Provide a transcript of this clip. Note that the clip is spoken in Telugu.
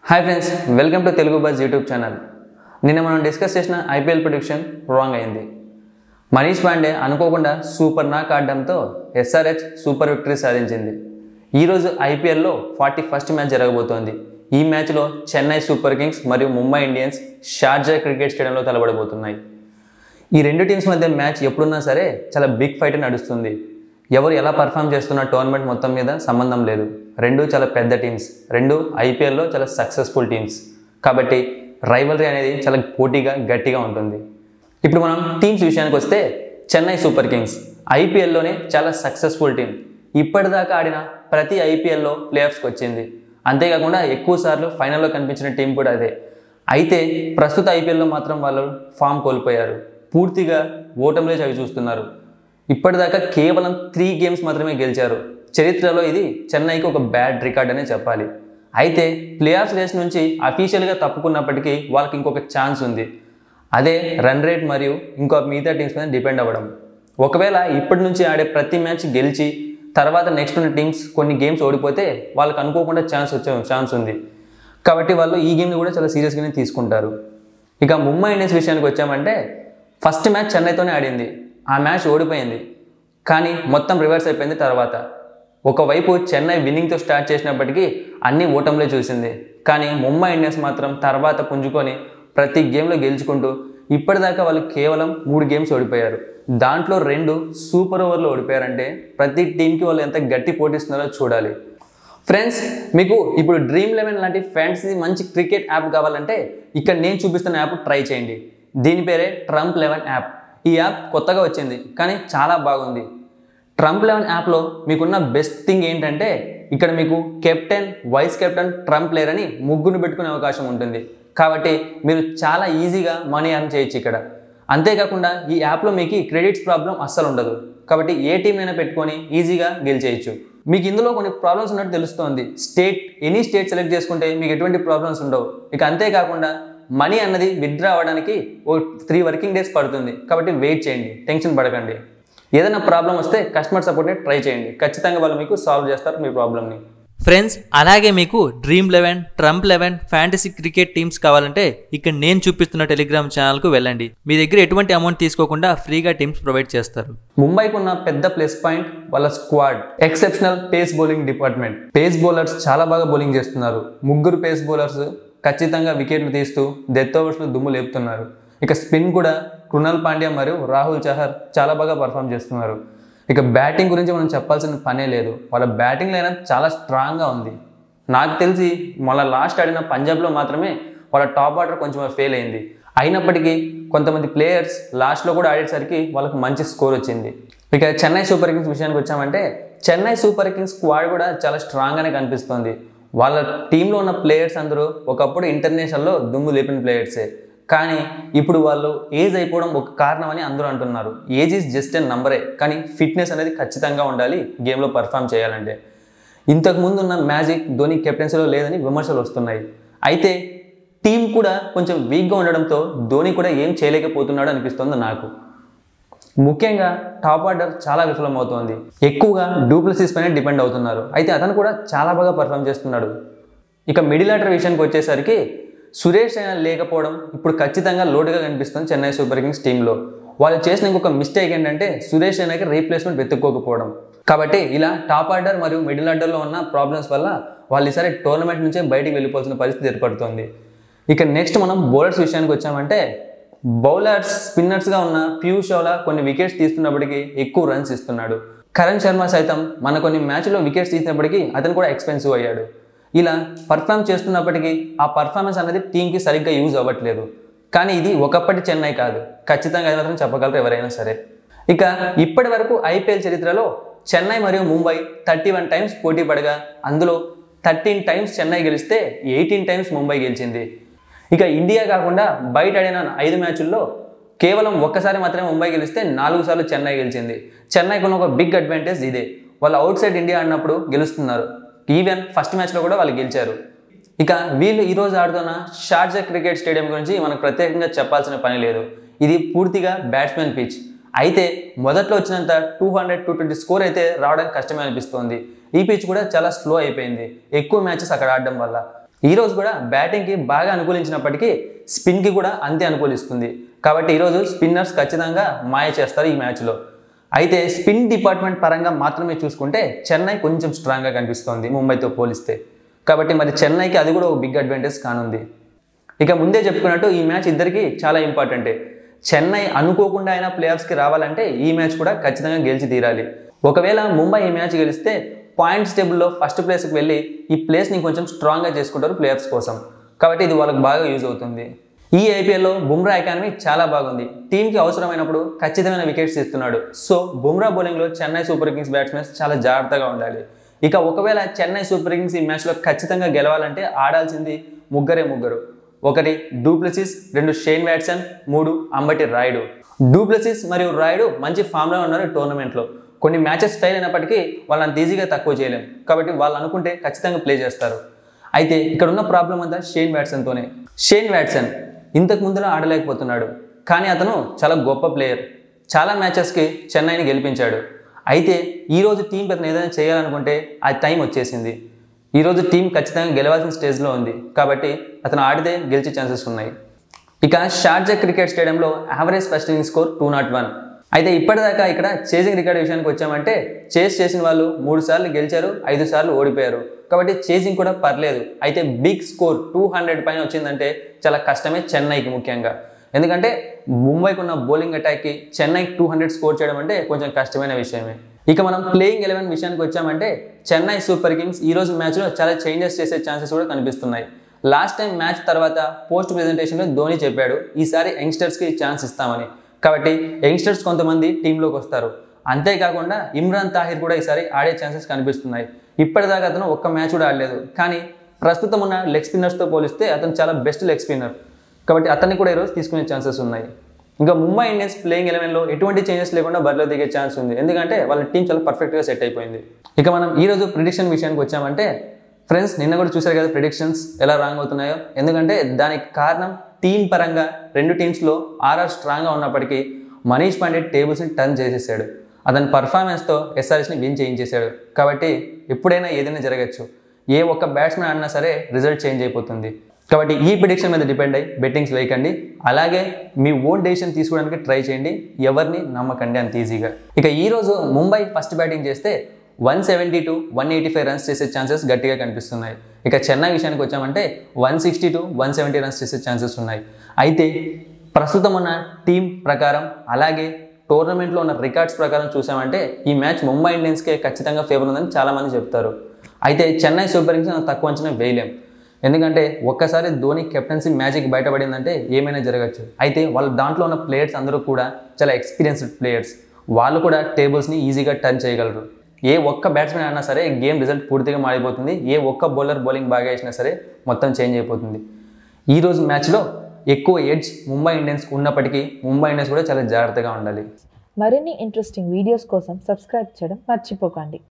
hi friends welcome to Telugu Buzz YouTube channel నిన్న మనం డిస్కస్ చేసిన ఐపీఎల్ ప్రొడిక్షన్ రాంగ్ అయింది మనీష్ పాండే అనుకోకుండా సూపర్ నాక్ ఆడడంతో ఎస్ఆర్హెచ్ సూపర్ విక్టరీ సాధించింది ఈరోజు ఐపీఎల్లో ఫార్టీ ఫస్ట్ మ్యాచ్ జరగబోతోంది ఈ మ్యాచ్లో చెన్నై సూపర్ కింగ్స్ మరియు ముంబై ఇండియన్స్ షార్జా క్రికెట్ స్టేడియంలో తలబడబోతున్నాయి ఈ రెండు టీమ్స్ మధ్య మ్యాచ్ ఎప్పుడున్నా సరే చాలా బిగ్ ఫైట్ నడుస్తుంది ఎవరు ఎలా పర్ఫామ్ చేస్తున్న టోర్నమెంట్ మొత్తం మీద సంబంధం లేదు రెండు చాలా పెద్ద టీమ్స్ రెండు ఐపీఎల్లో చాలా సక్సెస్ఫుల్ టీమ్స్ కాబట్టి రైవలరీ అనేది చాలా పోటీగా గట్టిగా ఉంటుంది ఇప్పుడు మనం టీమ్స్ విషయానికి వస్తే చెన్నై సూపర్ కింగ్స్ ఐపీఎల్లోనే చాలా సక్సెస్ఫుల్ టీం ఇప్పటిదాకా ఆడిన ప్రతి ఐపీఎల్లో ప్లేఆఫ్స్కి వచ్చింది అంతేకాకుండా ఎక్కువ సార్లు ఫైనల్లో కనిపించిన టీం కూడా అదే అయితే ప్రస్తుత ఐపీఎల్లో మాత్రం వాళ్ళు ఫామ్ కోల్పోయారు పూర్తిగా ఓటమిలే చవి చూస్తున్నారు ఇప్పటిదాకా కేవలం త్రీ గేమ్స్ మాత్రమే గెలిచారు చరిత్రలో ఇది చెన్నైకి ఒక బ్యాడ్ రికార్డ్ అనే చెప్పాలి అయితే ప్లేఆఫ్స్ రేస్ నుంచి అఫీషియల్గా తప్పుకున్నప్పటికీ వాళ్ళకి ఇంకొక ఛాన్స్ ఉంది అదే రన్ రేట్ మరియు ఇంకో మిగతా టీమ్స్ మీద డిపెండ్ అవ్వడం ఒకవేళ ఇప్పటి నుంచి ఆడే ప్రతి మ్యాచ్ గెలిచి తర్వాత నెక్స్ట్ ఉన్న టీమ్స్ కొన్ని గేమ్స్ ఓడిపోతే వాళ్ళకి అనుకోకుండా ఛాన్స్ వచ్చే ఛాన్స్ ఉంది కాబట్టి వాళ్ళు ఈ గేమ్ని కూడా చాలా సీరియస్గానే తీసుకుంటారు ఇక ముంబై ఇండియన్స్ విషయానికి వచ్చామంటే ఫస్ట్ మ్యాచ్ చెన్నైతోనే ఆడింది ఆ మ్యాచ్ ఓడిపోయింది కానీ మొత్తం రివర్స్ అయిపోయింది తర్వాత ఒకవైపు చెన్నై విన్నింగ్తో స్టార్ట్ చేసినప్పటికీ అన్ని ఓటంలే చూసింది కానీ ముంబై ఇండియన్స్ మాత్రం తర్వాత పుంజుకొని ప్రతి గేమ్లో గెలుచుకుంటూ ఇప్పటిదాకా వాళ్ళు కేవలం మూడు గేమ్స్ ఓడిపోయారు దాంట్లో రెండు సూపర్ ఓవర్లో ఓడిపోయారంటే ప్రతి టీంకి వాళ్ళు ఎంత గట్టి పోటీస్తున్నారో చూడాలి ఫ్రెండ్స్ మీకు ఇప్పుడు డ్రీమ్ లెవెన్ లాంటి ఫ్యాంటసీ మంచి క్రికెట్ యాప్ కావాలంటే ఇక్కడ నేను చూపిస్తున్న యాప్ ట్రై చేయండి దీని పేరే ట్రంప్ లెవెన్ యాప్ ఈ యాప్ కొత్తగా వచ్చింది కానీ చాలా బాగుంది ట్రంప్ లెవెన్ యాప్లో మీకున్న బెస్ట్ థింగ్ ఏంటంటే ఇక్కడ మీకు captain vice captain trump player అని ముగ్గురు పెట్టుకునే అవకాశం ఉంటుంది కాబట్టి మీరు చాలా ఈజీగా మనీ అర్న్ చేయొచ్చు ఇక్కడ అంతేకాకుండా ఈ యాప్లో మీకు క్రెడిట్స్ ప్రాబ్లం అస్సలు ఉండదు కాబట్టి ఏ టీం అయినా పెట్టుకొని ఈజీగా గెలిచేయచ్చు మీకు ఇందులో కొన్ని ప్రాబ్లమ్స్ ఉన్నట్టు తెలుస్తోంది స్టేట్ ఎనీ స్టేట్ సెలెక్ట్ చేసుకుంటే మీకు ఎటువంటి ప్రాబ్లమ్స్ ఉండవు ఇక అంతేకాకుండా మనీ అన్నది విత్డ్రా అవ్వడానికి ఓ త్రీ వర్కింగ్ డేస్ పడుతుంది కాబట్టి వెయిట్ చేయండి టెన్షన్ పడకండి ఏదైనా ప్రాబ్లం వస్తే కస్టమర్ సపోర్ట్ని ట్రై చేయండి ఖచ్చితంగా వాళ్ళు మీకు సాల్వ్ చేస్తారు మీ ప్రాబ్లమ్ని ఫ్రెండ్స్ అలాగే మీకు Dream Eleven Trump Eleven fantasy cricket teams కావాలంటే ఇక్కడ నేను చూపిస్తున్న టెలిగ్రామ్ ఛానల్కు వెళ్ళండి మీ దగ్గర ఎటువంటి అమౌంట్ తీసుకోకుండా ఫ్రీగా టీమ్స్ ప్రొవైడ్ చేస్తారు ముంబైకి ఉన్న పెద్ద ప్లస్ పాయింట్ వాళ్ళ squad exceptional pace bowling department pace bowlers చాలా బాగా బౌలింగ్ చేస్తున్నారు ముగ్గురు పేస్ బౌలర్స్ ఖచ్చితంగా వికెట్లు తీస్తూ డెత్ ఓవర్స్లో దుమ్ము లేపుతున్నారు ఇక స్పిన్ కూడా కృణాల్ పాండ్యా మరియు రాహుల్ చహర్ చాలా బాగా పర్ఫామ్ చేస్తున్నారు ఇక బ్యాటింగ్ గురించి మనం చెప్పాల్సిన పనే లేదు వాళ్ళ బ్యాటింగ్ లైనప్ చాలా స్ట్రాంగ్గా ఉంది నాకు తెలిసి మళ్ళీ లాస్ట్ ఆడిన పంజాబ్లో మాత్రమే వాళ్ళ టాప్ ఆర్డర్ కొంచెం ఫెయిల్ అయింది అయినప్పటికీ కొంతమంది ప్లేయర్స్ లాస్ట్లో కూడా ఆడేసరికి వాళ్ళకి మంచి స్కోర్ వచ్చింది ఇక చెన్నై సూపర్ కింగ్స్ విషయానికి వచ్చామంటే చెన్నై సూపర్ కింగ్స్ స్క్వాడ్ కూడా చాలా స్ట్రాంగ్గానే కనిపిస్తుంది వాళ్ళ టీంలో ఉన్న ప్లేయర్స్ అందరూ ఒకప్పుడు ఇంటర్నేషనల్లో దుమ్ము లేపిన ప్లేయర్సే కానీ ఇప్పుడు వాళ్ళు ఏజ్ అయిపోవడం ఒక కారణం అని అందరూ అంటున్నారు ఏజ్ ఈజ్ జస్ట్ ఎన్ నంబరే కానీ ఫిట్నెస్ అనేది ఖచ్చితంగా ఉండాలి గేమ్లో పర్ఫామ్ చేయాలంటే ఇంతకు ముందు ఉన్న మ్యాజిక్ ధోని కెప్టెన్సీలో లేదని విమర్శలు వస్తున్నాయి అయితే టీం కూడా కొంచెం వీక్గా ఉండడంతో ధోని కూడా ఏం చేయలేకపోతున్నాడు అనిపిస్తుంది నాకు ముఖ్యంగా టాప్ ఆర్డర్ చాలా విఫలమవుతోంది ఎక్కువగా డూప్లసిస్ పైన డిపెండ్ అవుతున్నారు అయితే అతను కూడా చాలా బాగా పర్ఫామ్ చేస్తున్నాడు ఇక మిడిల్ ఆర్డర్ విషయానికి వచ్చేసరికి సురేష్ రైనా లేకపోవడం ఇప్పుడు ఖచ్చితంగా లోటుగా కనిపిస్తుంది చెన్నై సూపర్ కింగ్స్ టీంలో వాళ్ళు చేసిన ఇంకొక మిస్టేక్ ఏంటంటే సురేష్ రైనాకి రీప్లేస్మెంట్ వెతుక్కోకపోవడం కాబట్టి ఇలా టాప్ ఆర్డర్ మరియు మిడిల్ ఆర్డర్లో ఉన్న ప్రాబ్లమ్స్ వల్ల వాళ్ళు ఈసారి టోర్నమెంట్ నుంచే బయటికి వెళ్ళిపోవాల్సిన పరిస్థితి ఏర్పడుతోంది ఇక నెక్స్ట్ మనం బౌలర్స్ విషయానికి వచ్చామంటే బౌలర్స్ స్పిన్నర్స్గా ఉన్న పీయూష్ చౌలా కొన్ని వికెట్స్ తీస్తున్నప్పటికీ ఎక్కువ రన్స్ ఇస్తున్నాడు కరణ్ శర్మ సైతం మన కొన్ని మ్యాచ్లో వికెట్స్ తీసినప్పటికీ అతను కూడా ఎక్స్పెన్సివ్ అయ్యాడు ఇలా పర్ఫామ్ చేస్తున్నప్పటికీ ఆ పర్ఫార్మెన్స్ అనేది టీంకి సరిగ్గా యూజ్ అవ్వట్లేదు కానీ ఇది ఒకప్పటి చెన్నై కాదు ఖచ్చితంగా అది మాత్రం చెప్పగలరు ఎవరైనా సరే ఇక ఇప్పటి వరకు ఐపీఎల్ చరిత్రలో చెన్నై మరియు ముంబై థర్టీ వన్ టైమ్స్ పోటీ పడగా అందులో థర్టీన్ టైమ్స్ చెన్నై గెలిస్తే ఎయిటీన్ టైమ్స్ ముంబై గెలిచింది ఇక ఇండియా కాకుండా బయట ఆడిన ఐదు మ్యాచ్ల్లో కేవలం ఒక్కసారి మాత్రమే ముంబై గెలిస్తే నాలుగు సార్లు చెన్నై గెలిచింది చెన్నైకి ఉన్న ఒక బిగ్ అడ్వాంటేజ్ ఇదే వాళ్ళు అవుట్ సైడ్ ఇండియా ఆడినప్పుడు గెలుస్తున్నారు ఈవెన్ ఫస్ట్ మ్యాచ్లో కూడా వాళ్ళు గెలిచారు ఇక వీళ్ళు ఈరోజు ఆడుతున్న షార్జా క్రికెట్ స్టేడియం గురించి మనకు ప్రత్యేకంగా చెప్పాల్సిన పని లేదు ఇది పూర్తిగా బ్యాట్స్మెన్ పిచ్ అయితే మొదట్లో వచ్చినంత two hundred two twenty score అయితే రావడం కష్టమే అనిపిస్తోంది ఈ పిచ్ కూడా చాలా స్లో అయిపోయింది ఎక్కువ మ్యాచెస్ అక్కడ ఆడడం వల్ల ఈ రోజు కూడా బ్యాటింగ్కి బాగా అనుకూలించినప్పటికీ స్పిన్కి కూడా అంతే అనుకూలిస్తుంది కాబట్టి ఈరోజు స్పిన్నర్స్ ఖచ్చితంగా మాయ చేస్తారు ఈ మ్యాచ్లో అయితే స్పిన్ డిపార్ట్మెంట్ పరంగా మాత్రమే చూసుకుంటే చెన్నై కొంచెం స్ట్రాంగ్గా కనిపిస్తోంది ముంబైతో పోలిస్తే కాబట్టి మరి చెన్నైకి అది కూడా ఒక బిగ్ అడ్వాంటేజ్ కానుంది ఇక ముందే చెప్పుకున్నట్టు ఈ మ్యాచ్ ఇద్దరికి చాలా ఇంపార్టెంటే చెన్నై అనుకోకుండా అయినా ప్లేఆఫ్స్కి రావాలంటే ఈ మ్యాచ్ కూడా ఖచ్చితంగా గెలిచి తీరాలి ఒకవేళ ముంబై ఈ మ్యాచ్ గెలిస్తే పాయింట్స్ టేబుల్లో ఫస్ట్ ప్లేస్కి వెళ్ళి ఈ ప్లేస్ని కొంచెం స్ట్రాంగ్గా చేసుకుంటారు ప్లేఆఫ్స్ కోసం కాబట్టి ఇది వాళ్ళకి బాగా యూజ్ అవుతుంది ఈ ఐపీఎల్లో బుమ్రా ఎకానమీ చాలా బాగుంది టీంకి అవసరమైనప్పుడు ఖచ్చితమైన వికెట్స్ ఇస్తున్నాడు సో బుమ్రా బౌలింగ్లో చెన్నై సూపర్ కింగ్స్ బ్యాట్స్మెన్స్ చాలా జాగ్రత్తగా ఉండాలి ఇక ఒకవేళ చెన్నై సూపర్ కింగ్స్ ఈ మ్యాచ్లో ఖచ్చితంగా గెలవాలంటే ఆడాల్సింది ముగ్గురే ముగ్గురు ఒకటి డూప్లసిస్ రెండు షేన్ వ్యాట్సన్ మూడు అంబటి రాయుడు డూప్లసిస్ మరియు రాయుడు మంచి ఫామ్లో ఉన్నారు టోర్నమెంట్లో కొన్ని మ్యాచెస్ ఫెయిల్ అయినప్పటికీ వాళ్ళని అంత ఈజీగా తక్కువ చేయలేం కాబట్టి వాళ్ళు అనుకుంటే ఖచ్చితంగా ప్లే చేస్తారు అయితే ఇక్కడ ఉన్న ప్రాబ్లం అంతా షేన్ వ్యాట్సన్తోనే షేన్ వ్యాట్సన్ ఇంతకు ముందులో ఆడలేకపోతున్నాడు కానీ అతను చాలా గొప్ప ప్లేయర్ చాలా మ్యాచెస్కి చెన్నైని గెలిపించాడు అయితే ఈరోజు టీంకి అతను ఏదైనా చేయాలనుకుంటే ఆ టైం వచ్చేసింది ఈరోజు టీం ఖచ్చితంగా గెలవాల్సిన స్టేజ్లో ఉంది కాబట్టి అతను ఆడితే గెలిచే ఛాన్సెస్ ఉన్నాయి ఇక షార్జా క్రికెట్ స్టేడియంలో average first inning score two nought one అయితే ఇప్పటిదాకా ఇక్కడ చేసింగ్ రికార్డ్ విషయానికి వచ్చామంటే చేస్ చేసిన వాళ్ళు మూడు సార్లు గెలిచారు ఐదు సార్లు ఓడిపోయారు కాబట్టి చేసింగ్ కూడా పర్లేదు అయితే బిగ్ స్కోర్ టూ హండ్రెడ్ పైన వచ్చిందంటే చాలా కష్టమే చెన్నైకి ముఖ్యంగా ఎందుకంటే ముంబైకి ఉన్న బౌలింగ్ అటాక్కి చెన్నైకి టూ హండ్రెడ్ స్కోర్ చేయడం అంటే కొంచెం కష్టమైన విషయమే ఇక మనం ప్లేయింగ్ ఎలెవెన్ విషయానికి వచ్చామంటే చెన్నై సూపర్ కింగ్స్ ఈ రోజు మ్యాచ్లో చాలా చేంజెస్ చేసే ఛాన్సెస్ కూడా కనిపిస్తున్నాయి లాస్ట్ టైం మ్యాచ్ తర్వాత పోస్ట్ ప్రెజెంటేషన్లో ధోని చెప్పాడు ఈసారి యంగ్స్టర్స్కి ఛాన్స్ ఇస్తామని కాబట్టి యంగ్స్టర్స్ కొంతమంది టీంలోకి వస్తారు అంతేకాకుండా ఇమ్రాన్ తాహిర్ కూడా ఈసారి ఆడే ఛాన్సెస్ కనిపిస్తున్నాయి ఇప్పటిదాకా అతను ఒక్క మ్యాచ్ కూడా ఆడలేదు కానీ ప్రస్తుతం ఉన్న లెగ్ స్పిన్నర్స్తో పోలిస్తే అతను చాలా బెస్ట్ లెగ్ స్పిన్నర్ కాబట్టి అతన్ని కూడా ఈరోజు తీసుకునే ఛాన్సెస్ ఉన్నాయి ఇంకా ముంబై ఇండియన్స్ ప్లేయింగ్ ఎలెవెన్లో ఎటువంటి చేంజెస్ లేకుండా బరిలో దిగే ఛాన్స్ ఉంది ఎందుకంటే వాళ్ళ టీం చాలా పర్ఫెక్ట్గా సెట్ అయిపోయింది ఇక మనం ఈ రోజు ప్రిడిక్షన్ విషయానికి వచ్చామంటే ఫ్రెండ్స్ నిన్న కూడా చూశారు కదా ప్రిడిక్షన్స్ ఎలా రాంగ్ అవుతున్నాయో ఎందుకంటే దానికి కారణం టీం పరంగా రెండు టీమ్స్లో ఆర్ఆర్ స్ట్రాంగ్గా ఉన్నప్పటికీ మనీష్ పాండే టేబుల్స్ని టర్న్ చేసేసాడు అతని పర్ఫార్మెన్స్తో ఎస్ఆర్ఎస్ని విన్ చేయించేశాడు కాబట్టి ఎప్పుడైనా ఏదైనా జరగచ్చు ఏ ఒక్క బ్యాట్స్మెన్ ఆడినా సరే రిజల్ట్ చేంజ్ అయిపోతుంది కాబట్టి ఈ ప్రిడిక్షన్ మీద డిపెండ్ అయ్యి బెట్టింగ్స్ వేయకండి అలాగే మీ ఓన్ డెసిషన్ తీసుకోవడానికి ట్రై చేయండి ఎవరిని నమ్మకండి అంత ఈజీగా ఇక ఈ రోజు ముంబై ఫస్ట్ బ్యాటింగ్ చేస్తే one seventy to one eighty five runs చేసే ఛాన్సెస్ గట్టిగా కనిపిస్తున్నాయి ఇక చెన్నై విషయానికి వచ్చామంటే one sixty to one seventy runs చేసే ఛాన్సెస్ ఉన్నాయి అయితే ప్రస్తుతం ఉన్న టీం ప్రకారం అలాగే టోర్నమెంట్లో ఉన్న రికార్డ్స్ ప్రకారం చూసామంటే ఈ మ్యాచ్ ముంబై ఇండియన్స్కే ఖచ్చితంగా ఫేవర్ ఉందని చాలామంది చెప్తారు అయితే చెన్నై సూపర్ కింగ్స్ మనం తక్కువ అంచనా వేయలేం ఎందుకంటే ఒక్కసారి ధోని కెప్టెన్సీ మ్యాజిక్ బయటపడిందంటే ఏమైనా జరగచ్చు అయితే వాళ్ళ దాంట్లో ఉన్న ప్లేయర్స్ అందరూ కూడా చాలా ఎక్స్పీరియన్స్డ్ ప్లేయర్స్ వాళ్ళు కూడా టేబుల్స్ని ఈజీగా టర్న్ చేయగలరు ఏ ఒక్క బ్యాట్స్మెన్ అయినా సరే గేమ్ రిజల్ట్ పూర్తిగా మారిపోతుంది ఏ ఒక్క బౌలర్ బౌలింగ్ బాగా వేసినా సరే మొత్తం చేంజ్ అయిపోతుంది ఈ రోజు మ్యాచ్లో ఎక్కువ ఎడ్జ్ ముంబై ఇండియన్స్ ఉన్నప్పటికీ ముంబై ఇండియన్స్ కూడా చాలా జాగ్రత్తగా ఉండాలి మరిన్ని ఇంట్రెస్టింగ్ వీడియోస్ కోసం సబ్స్క్రైబ్ చేయడం మర్చిపోకండి